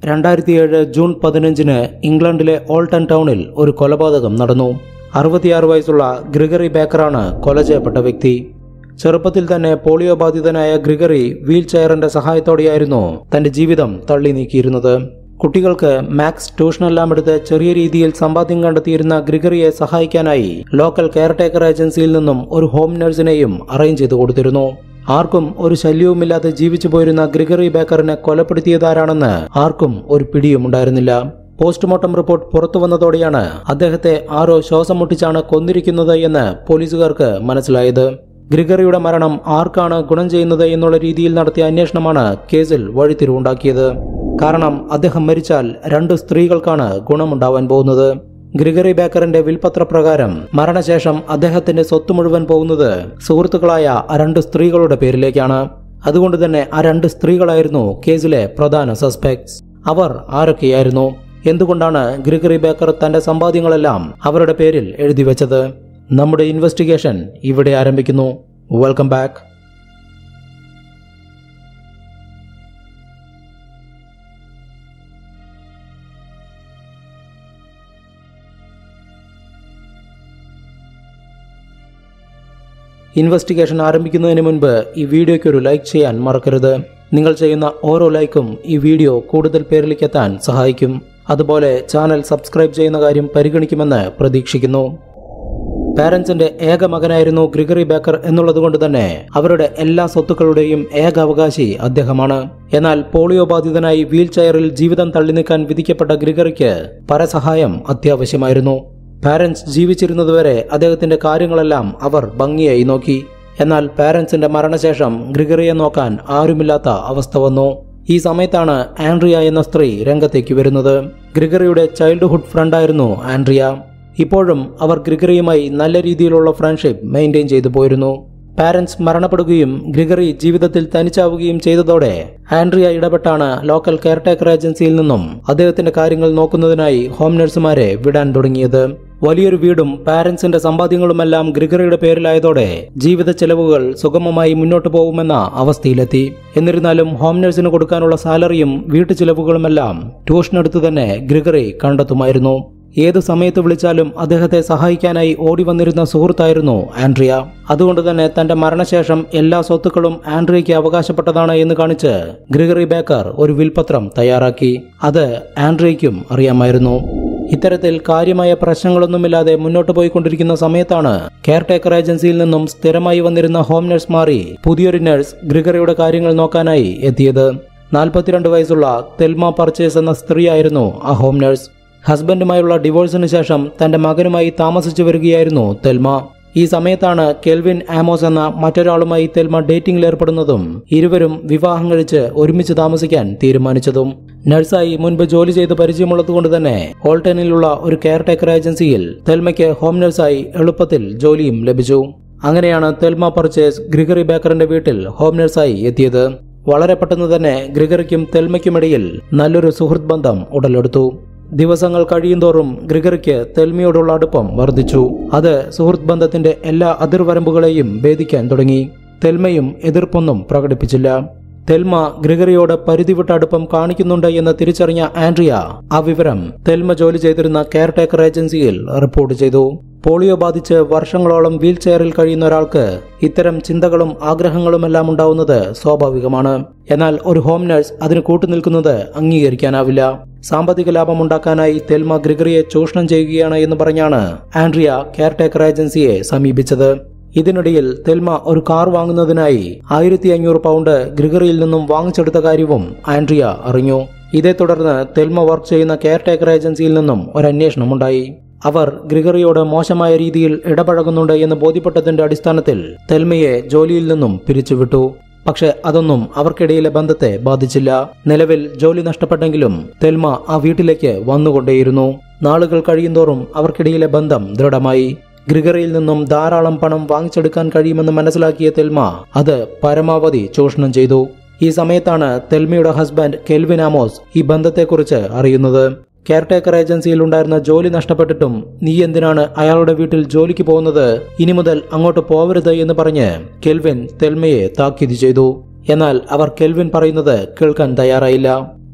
രണ്ടായിരത്തിയേഴ് ജൂൺ പതിനഞ്ചിന് ഇംഗ്ലണ്ടിലെ ഓൾട്ടൺ ടൗണിൽ ഒരു കൊലപാതകം നടന്നു അറുപത്തിയാറ് വയസ്സുള്ള ഗ്രിഗറി ബേക്കറാണ് കൊല ചെയ്യപ്പെട്ട വ്യക്തി ചെറുപ്പത്തിൽ തന്നെ പോളിയോ ബാധിതനായ ഗ്രിഗറി വീൽ ചെയറിന്റെ സഹായത്തോടെയായിരുന്നു തന്റെ ജീവിതം തള്ളി നീക്കിയിരുന്നത് കുട്ടികൾക്ക് മാക്സ് ട്യൂഷനെല്ലാം എടുത്ത് ചെറിയ രീതിയിൽ സമ്പാദ്യം കണ്ടെത്തിയിരുന്ന ഗ്രിഗറിയെ സഹായിക്കാനായി ലോക്കൽ കെയർടേക്കർ ഏജൻസിയിൽ നിന്നും ഒരു ഹോം നഴ്സിനെയും അറേഞ്ച് ചെയ്തു കൊടുത്തിരുന്നു ആർക്കും ഒരു ശല്യവുമില്ലാതെ ജീവിച്ചു പോയിരുന്ന ഗ്രിഗറി ബേക്കറിനെ കൊലപ്പെടുത്തിയതാരാണെന്ന് ആർക്കും ഒരു പിടിയും ഉണ്ടായിരുന്നില്ല പോസ്റ്റ്മോർട്ടം റിപ്പോർട്ട് പുറത്തു വന്നതോടെയാണ് അദ്ദേഹത്തെ ആരോ ശ്വാസം മുട്ടിച്ചാണ് കൊന്നിരിക്കുന്നത് എന്ന് പോലീസുകാർക്ക് മനസ്സിലായത് ഗ്രിഗറിയുടെ മരണം ആർക്കാണ് ഗുണം ചെയ്യുന്നത് എന്നുള്ള രീതിയിൽ നടത്തിയ അന്വേഷണമാണ് കേസിൽ വഴിത്തിരിവുണ്ടാക്കിയത് കാരണം അദ്ദേഹം മരിച്ചാൽ രണ്ട് സ്ത്രീകൾക്കാണ് ഗുണമുണ്ടാവാൻ പോകുന്നത് ഗ്രിഗറി ബേക്കറിന്റെ വിൽപത്ര പ്രകാരം മരണശേഷം അദ്ദേഹത്തിന്റെ സ്വത്ത് മുഴുവൻ പോകുന്നത് സുഹൃത്തുക്കളായ ആ രണ്ട് സ്ത്രീകളുടെ പേരിലേക്കാണ് അതുകൊണ്ട് തന്നെ ആ രണ്ട് സ്ത്രീകളായിരുന്നു കേസിലെ പ്രധാന സസ്പെക്ട്സ് അവർ ആരൊക്കെയായിരുന്നു എന്തുകൊണ്ടാണ് ഗ്രിഗറി ബേക്കർ തന്റെ സമ്പാദ്യങ്ങളെല്ലാം അവരുടെ പേരിൽ എഴുതി വെച്ചത് നമ്മുടെ ഇൻവെസ്റ്റിഗേഷൻ ഇവിടെ ആരംഭിക്കുന്നു വെൽക്കം ബാക്ക് ഇൻവെസ്റ്റിഗേഷൻ ആരംഭിക്കുന്നതിന് മുൻപ് ഈ വീഡിയോയ്ക്ക് ഒരു ലൈക്ക് ചെയ്യാൻ മറക്കരുത് നിങ്ങൾ ചെയ്യുന്ന ഓരോ ലൈക്കും ഈ വീഡിയോ കൂടുതൽ പേരിലേക്ക് എത്താൻ സഹായിക്കും അതുപോലെ ചാനൽ സബ്സ്ക്രൈബ് ചെയ്യുന്ന കാര്യം പരിഗണിക്കുമെന്ന് പ്രതീക്ഷിക്കുന്നു പാരന്റ്സിന്റെ ഏക മകനായിരുന്നു ഗ്രിഗറി ബേക്കർ എന്നുള്ളതുകൊണ്ട് തന്നെ അവരുടെ എല്ലാ സ്വത്തുക്കളുടെയും ഏക അവകാശി അദ്ദേഹമാണ് എന്നാൽ പോളിയോ ബാധിതനായി വീൽ ചെയറിൽ ജീവിതം തള്ളി നീക്കാൻ വിധിക്കപ്പെട്ട ഗ്രിഗറിക്ക് പരസഹായം അത്യാവശ്യമായിരുന്നു പാരന്റ്സ് ജീവിച്ചിരുന്നതുവരെ അദ്ദേഹത്തിന്റെ കാര്യങ്ങളെല്ലാം അവർ ഭംഗിയായി നോക്കി എന്നാൽ പാരന്റ്സിന്റെ മരണശേഷം ഗ്രിഗറിയെ നോക്കാൻ ആരുമില്ലാത്ത അവസ്ഥ വന്നു ഈ സമയത്താണ് ആൻഡ്രിയ എന്ന സ്ത്രീ രംഗത്തേക്ക് വരുന്നത് ഗ്രിഗറിയുടെ ചൈൽഡ്ഹുഡ് ഫ്രണ്ടായിരുന്നു ആൻഡ്രിയ ഇപ്പോഴും അവർ ഗ്രിഗറിയുമായി നല്ല രീതിയിലുള്ള ഫ്രണ്ട്ഷിപ്പ് മെയിൻറ്റെയിൻ ചെയ്തു പോയിരുന്നു പാരന്റ്സ് മരണപ്പെടുകയും ഗ്രിഗറി ജീവിതത്തിൽ തനിച്ചാവുകയും ചെയ്തതോടെ ആൻഡ്രിയ ഇടപെട്ടാണ് ലോക്കൽ കെയർടേക്കർ ഏജൻസിയിൽ നിന്നും അദ്ദേഹത്തിന്റെ കാര്യങ്ങൾ നോക്കുന്നതിനായി ഹോം നഴ്സുമാരെ വിടാൻ തുടങ്ങിയത് വലിയൊരു വീടും പാരന്റ്സിന്റെ സമ്പാദ്യങ്ങളുമെല്ലാം ഗ്രിഗറിയുടെ പേരിലായതോടെ ജീവിത ചെലവുകൾ സുഗമമായി മുന്നോട്ട് പോകുമെന്ന അവസ്ഥയിലെത്തി എന്നിരുന്നാലും ഹോം നഴ്സിന് കൊടുക്കാനുള്ള സാലറിയും വീട്ടു ചിലവുകളുമെല്ലാം ട്യൂഷനെടുത്ത് തന്നെ ഗ്രിഗറി കണ്ടെത്തുമായിരുന്നു ഏത് സമയത്ത് വിളിച്ചാലും അദ്ദേഹത്തെ സഹായിക്കാനായി ഓടി വന്നിരുന്ന സുഹൃത്തായിരുന്നു ആൻഡ്രിയ അതുകൊണ്ട് തന്നെ തന്റെ മരണശേഷം എല്ലാ സ്വത്തുക്കളും ആൻഡ്രിയയ്ക്ക് അവകാശപ്പെട്ടതാണ് എന്ന് കാണിച്ച് ഗ്രിഗറി ബേക്കർ ഒരു വിൽപത്രം തയ്യാറാക്കി അത് ആൻഡ്രിയയ്ക്കും അറിയാമായിരുന്നു ഇത്തരത്തിൽ കാര്യമായ പ്രശ്നങ്ങളൊന്നുമില്ലാതെ മുന്നോട്ട് പോയിക്കൊണ്ടിരിക്കുന്ന സമയത്താണ് കെയർടേക്കർ ഏജൻസിയിൽ നിന്നും സ്ഥിരമായി വന്നിരുന്ന ഹോം നഴ്സ് മാറി പുതിയൊരു നഴ്സ് ഗ്രിഗറിയുടെ കാര്യങ്ങൾ നോക്കാനായി എത്തിയത് നാൽപ്പത്തിരണ്ട് വയസ്സുള്ള തെൽമ പർച്ചേസ് എന്ന സ്ത്രീയായിരുന്നു ആ ഹോം നഴ്സ് ഹസ്ബൻഡുമായുള്ള ഡിവോഴ്സിന് ശേഷം തന്റെ മകനുമായി താമസിച്ചു വരികയായിരുന്നു തെൽമ ഈ സമയത്താണ് കെൽവിൻ ആമോസ് എന്ന മറ്റൊരാളുമായി തെൽമ ഡേറ്റിംഗിൽ ഏർപ്പെടുന്നതും ഇരുവരും വിവാഹം കഴിച്ച് ഒരുമിച്ച് താമസിക്കാൻ തീരുമാനിച്ചതും നഴ്സായി മുൻപ് ജോലി ചെയ്ത് പരിചയമുള്ളതുകൊണ്ട് തന്നെ ഹോൾട്ടനിലുള്ള ഒരു കെയർടേക്കർ ഏജൻസിയിൽ തെൽമയ്ക്ക് ഹോം നഴ്സായി എളുപ്പത്തിൽ ജോലിയും ലഭിച്ചു അങ്ങനെയാണ് തെൽമ പർച്ചേസ് ഗ്രിഗറി ബേക്കറിന്റെ വീട്ടിൽ ഹോം നഴ്സായി എത്തിയത് വളരെ പെട്ടെന്ന് തന്നെ ഗ്രിഗറിക്കും തെൽമയ്ക്കുമിടയിൽ നല്ലൊരു സുഹൃത്ത് ബന്ധം ഉടലെടുത്തു ദിവസങ്ങൾ കഴിയുന്തോറും ഗ്രിഗറിക്ക് തെൽമയോടുള്ള അടുപ്പം വർദ്ധിച്ചു അത് സുഹൃത്ത് ബന്ധത്തിന്റെ എല്ലാ അതിർവരമ്പുകളെയും ഭേദിക്കാൻ തുടങ്ങി തെൽമയും എതിർപ്പൊന്നും പ്രകടിപ്പിച്ചില്ല തെൽമ ഗ്രിഗറിയോട് പരിധിവിട്ട അടുപ്പം കാണിക്കുന്നുണ്ട് എന്ന് തിരിച്ചറിഞ്ഞ ആൻഡ്രിയ ആ വിവരം തെൽമ ജോലി ചെയ്തിരുന്ന കെയർടേക്കർ ഏജൻസിയിൽ റിപ്പോർട്ട് ചെയ്തു പോളിയോ ബാധിച്ച് വർഷങ്ങളോളം വീൽ ചെയറിൽ കഴിയുന്ന ഒരാൾക്ക് ഇത്തരം ചിന്തകളും ആഗ്രഹങ്ങളുമെല്ലാം ഉണ്ടാവുന്നത് സ്വാഭാവികമാണ് എന്നാൽ ഒരു ഹോം നഴ്സ് അതിന് കൂട്ടുനിൽക്കുന്നത് അംഗീകരിക്കാനാവില്ല സാമ്പത്തിക ലാഭമുണ്ടാക്കാനായി തെൽമ ഗ്രിഗറിയെ ചൂഷണം ചെയ്യുകയാണ് എന്ന് പറഞ്ഞാണ് ആൻഡ്രിയ കെയർടേക്കർ ഏജൻസിയെ സമീപിച്ചത് ഇതിനിടയിൽ തെൽമ ഒരു കാർ വാങ്ങുന്നതിനായി ആയിരത്തി അഞ്ഞൂറ് പൗണ്ട് ഗ്രിഗറിയിൽ നിന്നും വാങ്ങിച്ചെടുത്ത കാര്യവും ആൻഡ്രിയ അറിഞ്ഞു ഇതേ തുടർന്ന് തെൽമ വർക്ക് ചെയ്യുന്ന കെയർടേക്കർ ഏജൻസിയിൽ നിന്നും ഒരു അന്വേഷണമുണ്ടായി അവർ ഗ്രിഗറിയോട് മോശമായ രീതിയിൽ ഇടപഴകുന്നുണ്ട് എന്ന് ബോധ്യപ്പെട്ടതിന്റെ അടിസ്ഥാനത്തിൽ തെൽമയെ ജോലിയിൽ നിന്നും പിരിച്ചുവിട്ടു പക്ഷെ അതൊന്നും അവർക്കിടയിലെ ബന്ധത്തെ ബാധിച്ചില്ല നിലവിൽ ജോലി നഷ്ടപ്പെട്ടെങ്കിലും തെൽമ ആ വീട്ടിലേക്ക് വന്നുകൊണ്ടേയിരുന്നു നാളുകൾ കഴിയുന്തോറും അവർക്കിടയിലെ ബന്ധം ദൃഢമായി ഗ്രിഗറിയിൽ നിന്നും ധാരാളം പണം വാങ്ങിച്ചെടുക്കാൻ കഴിയുമെന്ന് മനസ്സിലാക്കിയ തെൽമ അത് പരമാവധി ചൂഷണം ചെയ്തു ഈ സമയത്താണ് തെൽമയുടെ ഹസ്ബൻഡ് കെൽവിൻ ആമോസ് ഈ ബന്ധത്തെക്കുറിച്ച് അറിയുന്നത് കെയർടേക്കർ ഏജൻസിയിൽ ഉണ്ടായിരുന്ന ജോലി നഷ്ടപ്പെട്ടിട്ടും നീ എന്തിനാണ് അയാളുടെ വീട്ടിൽ ജോലിക്ക് പോകുന്നത് ഇനി മുതൽ അങ്ങോട്ട് പോവരുത് എന്ന് പറഞ്ഞ് കെൽവിൻ തെൽമയെ താക്കീത് ചെയ്തു എന്നാൽ അവർ കെൽവിൻ പറയുന്നത് കേൾക്കാൻ തയ്യാറായില്ല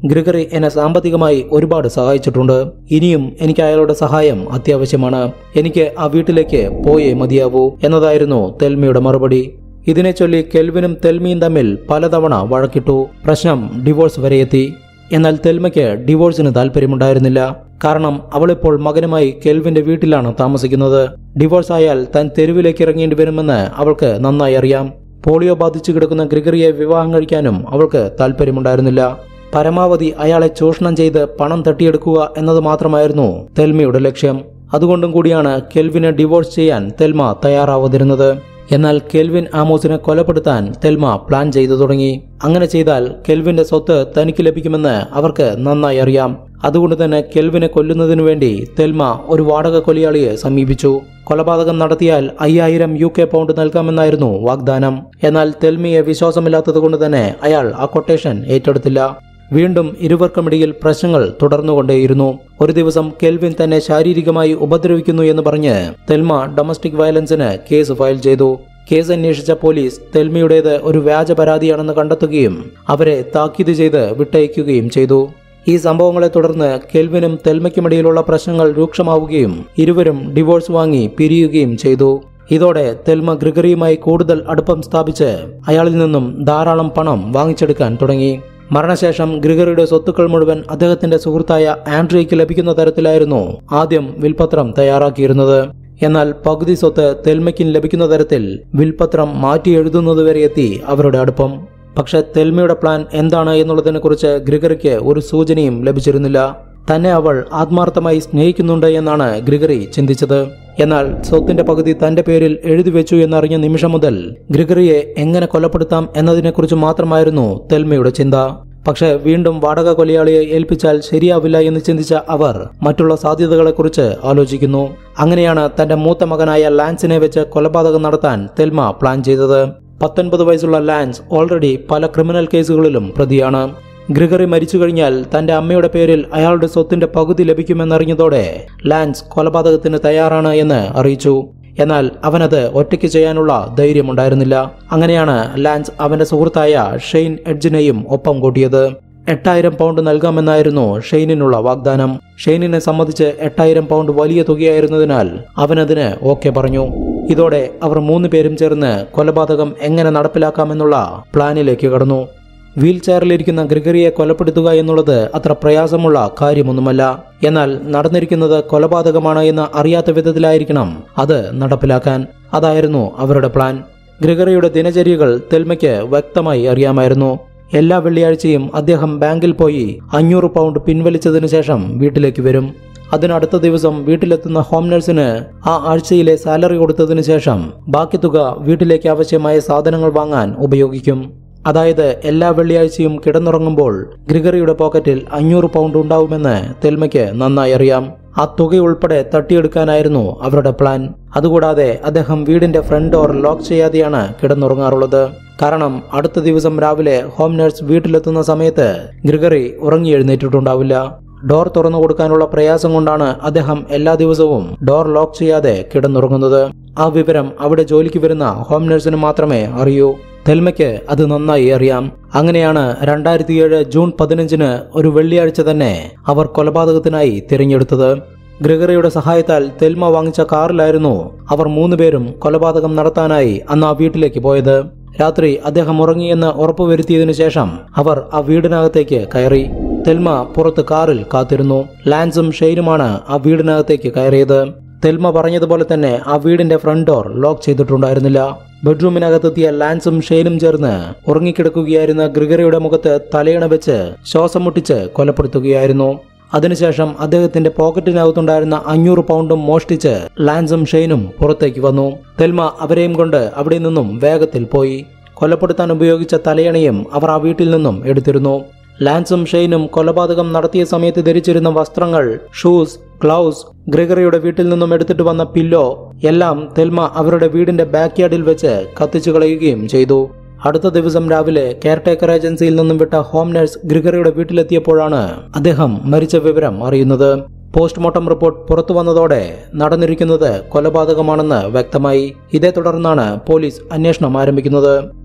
ഗ്രിഗറി എന്നെ സാമ്പത്തികമായി ഒരുപാട് സഹായിച്ചിട്ടുണ്ട് ഇനിയും എനിക്ക് അയാളുടെ സഹായം അത്യാവശ്യമാണ് എനിക്ക് ആ വീട്ടിലേക്ക് പോയേ മതിയാവൂ എന്നതായിരുന്നു തെൽമയുടെ മറുപടി ഇതിനെ ചൊല്ലി കെൽവിനും തെൽമിയും തമ്മിൽ പലതവണ വഴക്കിട്ടു പ്രശ്നം ഡിവോഴ്സ് വരെയെത്തി എന്നാൽ തെൽമയ്ക്ക് ഡിവോഴ്സിന് താല്പര്യമുണ്ടായിരുന്നില്ല കാരണം അവളിപ്പോൾ മകനുമായി കെൽവിന്റെ വീട്ടിലാണ് താമസിക്കുന്നത് ഡിവോഴ്സ് ആയാൽ താൻ തെരുവിലേക്ക് ഇറങ്ങേണ്ടി വരുമെന്ന് അവൾക്ക് നന്നായി അറിയാം പോളിയോ ബാധിച്ചു കിടക്കുന്ന ഗ്രിഗറിയെ വിവാഹം കഴിക്കാനും അവൾക്ക് താല്പര്യമുണ്ടായിരുന്നില്ല പരമാവധി അയാളെ ചൂഷണം ചെയ്ത് പണം തട്ടിയെടുക്കുക എന്നത് മാത്രമായിരുന്നു തെൽമയുടെ ലക്ഷ്യം അതുകൊണ്ടും കൂടിയാണ് കെൽവിനെ ഡിവോഴ്സ് ചെയ്യാൻ തെൽമ തയ്യാറാവാതിരുന്നത് എന്നാൽ കെൽവിൻ ആമോസിനെ കൊലപ്പെടുത്താൻ തെൽമ പ്ലാൻ ചെയ്തു തുടങ്ങി അങ്ങനെ ചെയ്താൽ കെൽവിന്റെ സ്വത്ത് തനിക്ക് ലഭിക്കുമെന്ന് അവർക്ക് നന്നായി അറിയാം അതുകൊണ്ട് തന്നെ കെൽവിനെ കൊല്ലുന്നതിനു വേണ്ടി തെൽമ ഒരു വാടക കൊലയാളിയെ സമീപിച്ചു കൊലപാതകം നടത്തിയാൽ അയ്യായിരം യു കെ പൗണ്ട് നൽകാമെന്നായിരുന്നു വാഗ്ദാനം എന്നാൽ തെൽമിയെ വിശ്വാസമില്ലാത്തതുകൊണ്ട് തന്നെ അയാൾ ആ കൊട്ടേഷൻ ഏറ്റെടുത്തില്ല വീണ്ടും ഇരുവർക്കുമിടയിൽ പ്രശ്നങ്ങൾ തുടർന്നുകൊണ്ടേയിരുന്നു ഒരു ദിവസം കെൽവിൻ തന്നെ ശാരീരികമായി ഉപദ്രവിക്കുന്നു എന്ന് പറഞ്ഞ് തെൽമ ഡൊമസ്റ്റിക് വയലൻസിന് കേസ് ഫയൽ ചെയ്തു കേസ് അന്വേഷിച്ച പോലീസ് തെൽമയുടേത് ഒരു വ്യാജ പരാതിയാണെന്ന് കണ്ടെത്തുകയും അവരെ താക്കീത് ചെയ്ത് വിട്ടയക്കുകയും ചെയ്തു ഈ സംഭവങ്ങളെ തുടർന്ന് കെൽവിനും തെൽമയ്ക്കുമിടയിലുള്ള പ്രശ്നങ്ങൾ രൂക്ഷമാവുകയും ഇരുവരും ഡിവോഴ്സ് വാങ്ങി പിരിയുകയും ചെയ്തു ഇതോടെ തെൽമ ഗ്രിഗറിയുമായി കൂടുതൽ അടുപ്പം സ്ഥാപിച്ച് അയാളിൽ നിന്നും ധാരാളം പണം വാങ്ങിച്ചെടുക്കാൻ തുടങ്ങി മരണശേഷം ഗ്രിഗറിയുടെ സ്വത്തുക്കൾ മുഴുവൻ അദ്ദേഹത്തിന്റെ സുഹൃത്തായ ആൻഡ്രിയയ്ക്ക് ലഭിക്കുന്ന തരത്തിലായിരുന്നു ആദ്യം വിൽപത്രം തയ്യാറാക്കിയിരുന്നത് എന്നാൽ പകുതി സ്വത്ത് തെൽമയ്ക്കും ലഭിക്കുന്ന തരത്തിൽ വിൽപത്രം മാറ്റി എഴുതുന്നതുവരെ എത്തി അവരുടെ അടുപ്പം പക്ഷെ തെൽമയുടെ പ്ലാൻ എന്താണ് എന്നുള്ളതിനെക്കുറിച്ച് ഗ്രിഗറിക്ക് ഒരു സൂചനയും ലഭിച്ചിരുന്നില്ല തന്നെ അവൾ ആത്മാർത്ഥമായി സ്നേഹിക്കുന്നുണ്ട് എന്നാണ് ഗ്രിഗറി ചിന്തിച്ചത് എന്നാൽ സ്വത്തിന്റെ പകുതി തന്റെ പേരിൽ എഴുതി വെച്ചു എന്നറിഞ്ഞ നിമിഷം മുതൽ ഗ്രിഗറിയെ എങ്ങനെ കൊലപ്പെടുത്താം എന്നതിനെക്കുറിച്ച് മാത്രമായിരുന്നു തെൽമയുടെ ചിന്ത പക്ഷെ വീണ്ടും വാടക കൊലയാളിയെ ഏൽപ്പിച്ചാൽ ശരിയാവില്ല എന്ന് ചിന്തിച്ച അവർ മറ്റുള്ള സാധ്യതകളെക്കുറിച്ച് ആലോചിക്കുന്നു അങ്ങനെയാണ് തന്റെ മൂത്ത മകനായ ലാൻസിനെ വെച്ച് കൊലപാതകം നടത്താൻ തെൽമ പ്ലാൻ ചെയ്തത് പത്തൊൻപത് വയസ്സുള്ള ലാൻസ് ഓൾറെഡി പല ക്രിമിനൽ കേസുകളിലും പ്രതിയാണ് ഗ്രിഗറി മരിച്ചു കഴിഞ്ഞാൽ തന്റെ അമ്മയുടെ പേരിൽ അയാളുടെ സ്വത്തിന്റെ പകുതി ലഭിക്കുമെന്നറിഞ്ഞതോടെ ലാൻസ് കൊലപാതകത്തിന് തയ്യാറാണ് എന്ന് അറിയിച്ചു എന്നാൽ അവനത് ഒറ്റയ്ക്ക് ചെയ്യാനുള്ള ധൈര്യമുണ്ടായിരുന്നില്ല അങ്ങനെയാണ് ലാൻസ് അവന്റെ സുഹൃത്തായ ഷെയ്ൻ എഡ്ജിനെയും ഒപ്പം കൂട്ടിയത് എട്ടായിരം പൗണ്ട് നൽകാമെന്നായിരുന്നു ഷെയ്നിനുള്ള വാഗ്ദാനം ഷെയ്നിനെ സംബന്ധിച്ച് എട്ടായിരം പൗണ്ട് വലിയ തുകയായിരുന്നതിനാൽ അവനതിന് ഓക്കെ പറഞ്ഞു ഇതോടെ അവർ മൂന്ന് പേരും ചേർന്ന് കൊലപാതകം എങ്ങനെ നടപ്പിലാക്കാമെന്നുള്ള പ്ലാനിലേക്ക് കടന്നു വീൽ ചെയറിലിരിക്കുന്ന ഗ്രിഗറിയെ കൊലപ്പെടുത്തുക എന്നുള്ളത് അത്ര പ്രയാസമുള്ള കാര്യമൊന്നുമല്ല എന്നാൽ നടന്നിരിക്കുന്നത് കൊലപാതകമാണ് എന്ന് അറിയാത്ത വിധത്തിലായിരിക്കണം അത് നടപ്പിലാക്കാൻ അതായിരുന്നു അവരുടെ പ്ലാൻ ഗ്രിഗറിയുടെ ദിനചര്യകൾ തെൽമയ്ക്ക് വ്യക്തമായി അറിയാമായിരുന്നു എല്ലാ വെള്ളിയാഴ്ചയും അദ്ദേഹം ബാങ്കിൽ പോയി അഞ്ഞൂറ് പൗണ്ട് പിൻവലിച്ചതിനു ശേഷം വീട്ടിലേക്ക് വരും അതിനടുത്ത ദിവസം വീട്ടിലെത്തുന്ന ഹോം നഴ്സിന് ആ ആഴ്ചയിലെ സാലറി കൊടുത്തതിനു ശേഷം ബാക്കി തുക വീട്ടിലേക്ക് ആവശ്യമായ സാധനങ്ങൾ വാങ്ങാൻ ഉപയോഗിക്കും അതായത് എല്ലാ വെള്ളിയാഴ്ചയും കിടന്നുറങ്ങുമ്പോൾ ഗ്രിഗറിയുടെ പോക്കറ്റിൽ അഞ്ഞൂറ് പൗണ്ട് ഉണ്ടാവുമെന്ന് തെൽമയ്ക്ക് നന്നായി അറിയാം ആ തുക ഉൾപ്പെടെ തട്ടിയെടുക്കാനായിരുന്നു അവരുടെ പ്ലാൻ അതുകൂടാതെ അദ്ദേഹം വീടിന്റെ ഫ്രണ്ട് ഡോർ ലോക്ക് ചെയ്യാതെയാണ് കിടന്നുറങ്ങാറുള്ളത് കാരണം അടുത്ത ദിവസം രാവിലെ ഹോം നഴ്സ് വീട്ടിലെത്തുന്ന സമയത്ത് ഗ്രിഗറി ഉറങ്ങി എഴുന്നേറ്റിട്ടുണ്ടാവില്ല ഡോർ തുറന്നു കൊടുക്കാനുള്ള പ്രയാസം കൊണ്ടാണ് അദ്ദേഹം എല്ലാ ദിവസവും ഡോർ ലോക്ക് ചെയ്യാതെ കിടന്നുറങ്ങുന്നത് ആ വിവരം അവിടെ ജോലിക്ക് വരുന്ന ഹോം നഴ്സിന് മാത്രമേ അറിയൂ തെൽമയ്ക്ക് അത് നന്നായി അറിയാം അങ്ങനെയാണ് രണ്ടായിരത്തി ഏഴ് ജൂൺ പതിനഞ്ചിന് ഒരു വെള്ളിയാഴ്ച തന്നെ അവർ കൊലപാതകത്തിനായി തിരഞ്ഞെടുത്തത് ഗ്രിഗറിയുടെ സഹായത്താൽ തെൽമ വാങ്ങിച്ച കാറിലായിരുന്നു അവർ മൂന്നുപേരും കൊലപാതകം നടത്താനായി അന്ന് ആ വീട്ടിലേക്ക് പോയത് രാത്രി അദ്ദേഹം ഉറങ്ങിയെന്ന് ഉറപ്പുവരുത്തിയതിനു ശേഷം അവർ ആ വീടിനകത്തേക്ക് കയറി തെൽമ പുറത്ത് കാറിൽ കാത്തിരുന്നു ലാൻസും ഷെയ്നുമാണ് ആ വീടിനകത്തേക്ക് കയറിയത് തെൽമ പറഞ്ഞതുപോലെ തന്നെ ആ വീടിന്റെ ഫ്രണ്ട് ഡോർ ലോക്ക് ചെയ്തിട്ടുണ്ടായിരുന്നില്ല ബെഡ്റൂമിനകത്തെത്തിയ ലാൻസും ഷെയ്നും ചേർന്ന് ഉറങ്ങിക്കിടക്കുകയായിരുന്ന ഗ്രിഗറിയുടെ മുഖത്ത് തലയണ വെച്ച് ശ്വാസം മുട്ടിച്ച് കൊലപ്പെടുത്തുകയായിരുന്നു അതിനുശേഷം അദ്ദേഹത്തിന്റെ പോക്കറ്റിനകത്തുണ്ടായിരുന്ന അഞ്ഞൂറ് പൗണ്ടും മോഷ്ടിച്ച് ലാൻസും ഷെയ്നും പുറത്തേക്ക് വന്നു തെൽമ അവരെയും കൊണ്ട് അവിടെ നിന്നും വേഗത്തിൽ പോയി കൊലപ്പെടുത്താൻ ഉപയോഗിച്ച തലയണയും അവർ ആ വീട്ടിൽ നിന്നും എടുത്തിരുന്നു ലാൻസും ഷെയ്നും കൊലപാതകം നടത്തിയ സമയത്ത് ധരിച്ചിരുന്ന വസ്ത്രങ്ങൾ ഷൂസ് ഗ്ലൗസ് ഗ്രിഗറിയുടെ വീട്ടിൽ നിന്നും എടുത്തിട്ട് വന്ന പില്ലോ എല്ലാം തെൽമ അവരുടെ വീടിന്റെ ബാക്ക് യാർഡിൽ വെച്ച് കത്തിച്ചു കളയുകയും ചെയ്തു അടുത്ത ദിവസം രാവിലെ കെയർടേക്കർ ഏജൻസിയിൽ നിന്നും വിട്ട ഹോം നഴ്സ് ഗ്രിഗറിയുടെ വീട്ടിലെത്തിയപ്പോഴാണ് അദ്ദേഹം മരിച്ച വിവരം അറിയുന്നത് പോസ്റ്റ്മോർട്ടം റിപ്പോർട്ട് പുറത്തു വന്നതോടെ നടന്നിരിക്കുന്നത് കൊലപാതകമാണെന്ന് വ്യക്തമായി ഇതേ തുടർന്നാണ് പോലീസ് അന്വേഷണം ആരംഭിക്കുന്നത്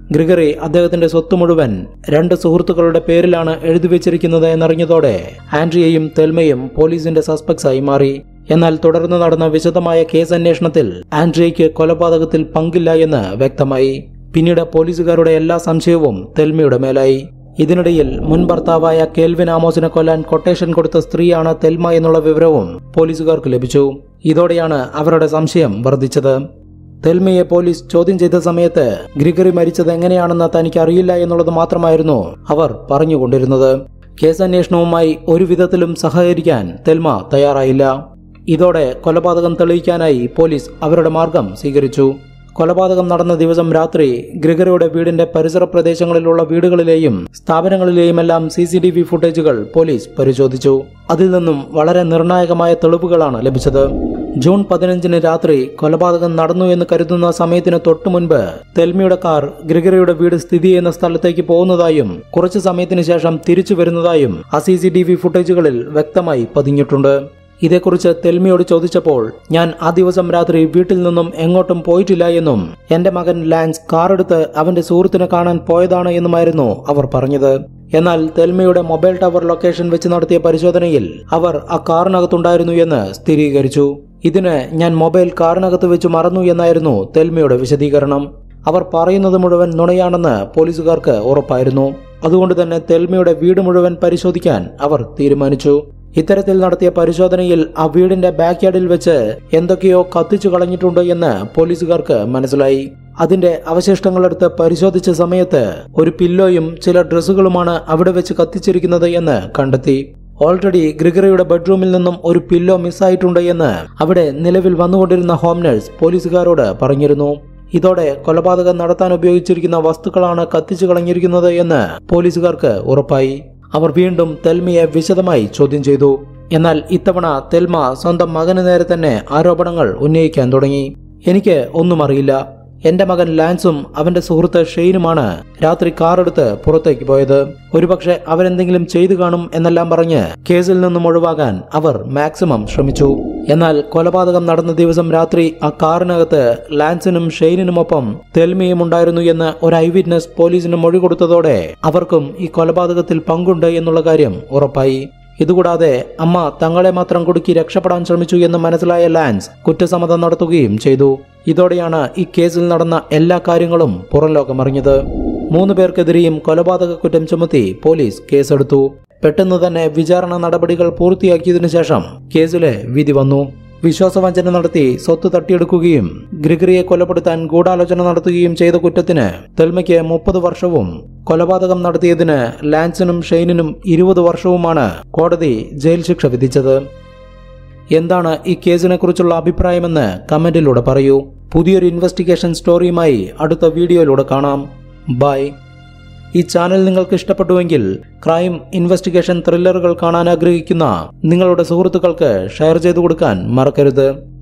ഗ്രിഗറി അദ്ദേഹത്തിന്റെ സ്വത്ത് മുഴുവൻ രണ്ട് സുഹൃത്തുക്കളുടെ പേരിലാണ് എഴുതി വെച്ചിരിക്കുന്നത് എന്നറിഞ്ഞതോടെ ആൻഡ്രിയയും തെൽമയും പോലീസിന്റെ സസ്പെക്ട്സായി മാറി എന്നാൽ തുടർന്ന് നടന്ന വിശദമായ കേസ് അന്വേഷണത്തിൽ ആൻഡ്രിയയ്ക്ക് കൊലപാതകത്തിൽ പങ്കില്ല എന്ന് വ്യക്തമായി പിന്നീട് പോലീസുകാരുടെ എല്ലാ സംശയവും തെൽമയുടെ മേലായി ഇതിനിടയിൽ മുൻ ഭർത്താവായ കേൽവിൻ ആമോസിനെ കൊല്ലാൻ കൊട്ടേഷൻ കൊടുത്ത സ്ത്രീയാണ് തെൽമ എന്നുള്ള വിവരവും പോലീസുകാർക്ക് ലഭിച്ചു ഇതോടെയാണ് അവരുടെ സംശയം വർദ്ധിച്ചത് തെൽമയെ പോലീസ് ചോദ്യം ചെയ്ത സമയത്ത് ഗ്രിഗറി മരിച്ചത് എങ്ങനെയാണെന്ന് തനിക്ക് അറിയില്ല എന്നുള്ളത് മാത്രമായിരുന്നു അവർ പറഞ്ഞുകൊണ്ടിരുന്നത് കേസന്വേഷണവുമായി ഒരു വിധത്തിലും സഹകരിക്കാൻ തെൽമ തയ്യാറായില്ല ഇതോടെ കൊലപാതകം തെളിയിക്കാനായി പോലീസ് അവരുടെ മാർഗം സ്വീകരിച്ചു കൊലപാതകം നടന്ന ദിവസം രാത്രി ഗ്രിഗറിയുടെ വീടിന്റെ പരിസര പ്രദേശങ്ങളിലുള്ള വീടുകളിലെയും സ്ഥാപനങ്ങളിലെയുമെല്ലാം സി സി ടി വി ഫുട്ടേജുകൾ പോലീസ് പരിശോധിച്ചു അതിൽ നിന്നും വളരെ നിർണായകമായ തെളിവുകളാണ് ലഭിച്ചത് ജൂൺ പതിനഞ്ചിന് രാത്രി കൊലപാതകം നടന്നു എന്ന് കരുതുന്ന സമയത്തിന് തൊട്ടു മുൻപ് തെൽമിയുടെ കാർ ഗ്രിഗറിയുടെ വീട് സ്ഥിതി ചെയ്യുന്ന സ്ഥലത്തേക്ക് പോകുന്നതായും കുറച്ചു സമയത്തിന് ശേഷം തിരിച്ചു വരുന്നതായും ആ സി സി ടി വി ഫുട്ടേജുകളിൽ വ്യക്തമായി പതിഞ്ഞിട്ടുണ്ട് ഇതേക്കുറിച്ച് തെൽമിയോട് ചോദിച്ചപ്പോൾ ഞാൻ ആ ദിവസം രാത്രി വീട്ടിൽ നിന്നും എങ്ങോട്ടും പോയിട്ടില്ല എന്നും എന്റെ മകൻ ലാൻസ് കാറെടുത്ത് അവന്റെ സുഹൃത്തിനെ കാണാൻ പോയതാണ് എന്നുമായിരുന്നു അവർ പറഞ്ഞത് എന്നാൽ തെൽമയുടെ മൊബൈൽ ടവർ ലൊക്കേഷൻ വെച്ച് നടത്തിയ പരിശോധനയിൽ അവർ ആ കാറിനകത്തുണ്ടായിരുന്നു എന്ന് സ്ഥിരീകരിച്ചു ഇതിന് ഞാൻ മൊബൈൽ കാറിനകത്ത് വെച്ച് മറന്നു എന്നായിരുന്നു തെൽമയുടെ വിശദീകരണം അവർ പറയുന്നത് മുഴുവൻ നുണയാണെന്ന് പോലീസുകാർക്ക് ഉറപ്പായിരുന്നു അതുകൊണ്ട് തന്നെ തെൽമയുടെ വീട് മുഴുവൻ പരിശോധിക്കാൻ അവർ തീരുമാനിച്ചു ഇത്തരത്തിൽ നടത്തിയ പരിശോധനയിൽ ആ വീടിന്റെ ബാക്ക് യാർഡിൽ വെച്ച് എന്തൊക്കെയോ കത്തിച്ചു കളഞ്ഞിട്ടുണ്ട് എന്ന് പോലീസുകാർക്ക് മനസ്സിലായി അതിന്റെ അവശിഷ്ടങ്ങളെടുത്ത് പരിശോധിച്ച സമയത്ത് ഒരു പില്ലോയും ചില ഡ്രസ്സുകളുമാണ് അവിടെ വെച്ച് കത്തിച്ചിരിക്കുന്നത് എന്ന് കണ്ടെത്തി ഓൾറെഡി ഗ്രിഗറിയുടെ ബെഡ്റൂമിൽ നിന്നും ഒരു പില്ലോ മിസ്സായിട്ടുണ്ട് എന്ന് അവിടെ നിലവിൽ വന്നുകൊണ്ടിരുന്ന ഹോം നഴ്സ് പോലീസുകാരോട് പറഞ്ഞിരുന്നു ഇതോടെ കൊലപാതകം നടത്താൻ ഉപയോഗിച്ചിരിക്കുന്ന വസ്തുക്കളാണ് കത്തിച്ചു കളഞ്ഞിരിക്കുന്നത് എന്ന് പോലീസുകാർക്ക് ഉറപ്പായി അവർ വീണ്ടും തെൽമയെ വിശദമായി ചോദ്യം ചെയ്തു എന്നാൽ ഇത്തവണ തെൽമ സ്വന്തം മകന് നേരെ തന്നെ ആരോപണങ്ങൾ ഉന്നയിക്കാൻ തുടങ്ങി എനിക്ക് ഒന്നും അറിയില്ല എന്റെ മകൻ ലാൻസും അവന്റെ സുഹൃത്ത് ഷെയ്നുമാണ് രാത്രി കാറെടുത്ത് പുറത്തേക്ക് പോയത് ഒരുപക്ഷെ അവരെന്തെങ്കിലും ചെയ്തു കാണും എന്നെല്ലാം പറഞ്ഞ് കേസിൽ നിന്നും ഒഴിവാകാൻ അവർ മാക്സിമം ശ്രമിച്ചു എന്നാൽ കൊലപാതകം നടന്ന ദിവസം രാത്രി ആ കാറിനകത്ത് ലാൻസിനും ഷെയ്നിനുമൊപ്പം തെൽമിയും ഉണ്ടായിരുന്നു എന്ന് ഒരു ഐ വിറ്റ്നസ് പോലീസിന് മൊഴി കൊടുത്തതോടെ അവർക്കും ഈ കൊലപാതകത്തിൽ പങ്കുണ്ട് എന്നുള്ള കാര്യം ഉറപ്പായി ഇതുകൂടാതെ അമ്മ തങ്ങളെ മാത്രം കുടുക്കി രക്ഷപ്പെടാൻ ശ്രമിച്ചു എന്ന് മനസ്സിലായ ലാൻസ് കുറ്റസമ്മതം നടത്തുകയും ചെയ്തു ഇതോടെയാണ് ഈ കേസിൽ നടന്ന എല്ലാ കാര്യങ്ങളും പുറം ലോകമറിഞ്ഞത് മൂന്ന് പേർക്കെതിരെയും കൊലപാതക കുറ്റം ചുമത്തി പോലീസ് കേസെടുത്തു പെട്ടെന്ന് തന്നെ വിചാരണ നടപടികൾ പൂർത്തിയാക്കിയതിനു ശേഷം കേസിലെ വിധി വന്നു വിശ്വാസവഞ്ചന നടത്തി സ്വത്ത് തട്ടിയെടുക്കുകയും ഗ്രിഗറിയെ കൊലപ്പെടുത്താൻ ഗൂഢാലോചന നടത്തുകയും ചെയ്ത കുറ്റത്തിന് തെൽമയ്ക്ക് മുപ്പത് വർഷവും കൊലപാതകം നടത്തിയതിന് ലാൻസിനും ഷെയ്നിനും ഇരുപത് വർഷവുമാണ് കോടതി ജയിൽ ശിക്ഷ വിധിച്ചത് എന്താണ് ഈ കേസിനെ കുറിച്ചുള്ള അഭിപ്രായമെന്ന് കമന്റിലൂടെ പറയൂ പുതിയൊരു ഇൻവെസ്റ്റിഗേഷൻ സ്റ്റോറിയുമായി അടുത്ത വീഡിയോയിലൂടെ കാണാം ബൈ ഈ ചാനൽ നിങ്ങൾക്ക് ഇഷ്ടപ്പെട്ടുവെങ്കിൽ ക്രൈം ഇൻവെസ്റ്റിഗേഷൻ ത്രില്ലറുകൾ കാണാൻ ആഗ്രഹിക്കുന്ന നിങ്ങളുടെ സുഹൃത്തുക്കൾക്ക് ഷെയർ ചെയ്തു കൊടുക്കാൻ മറക്കരുത്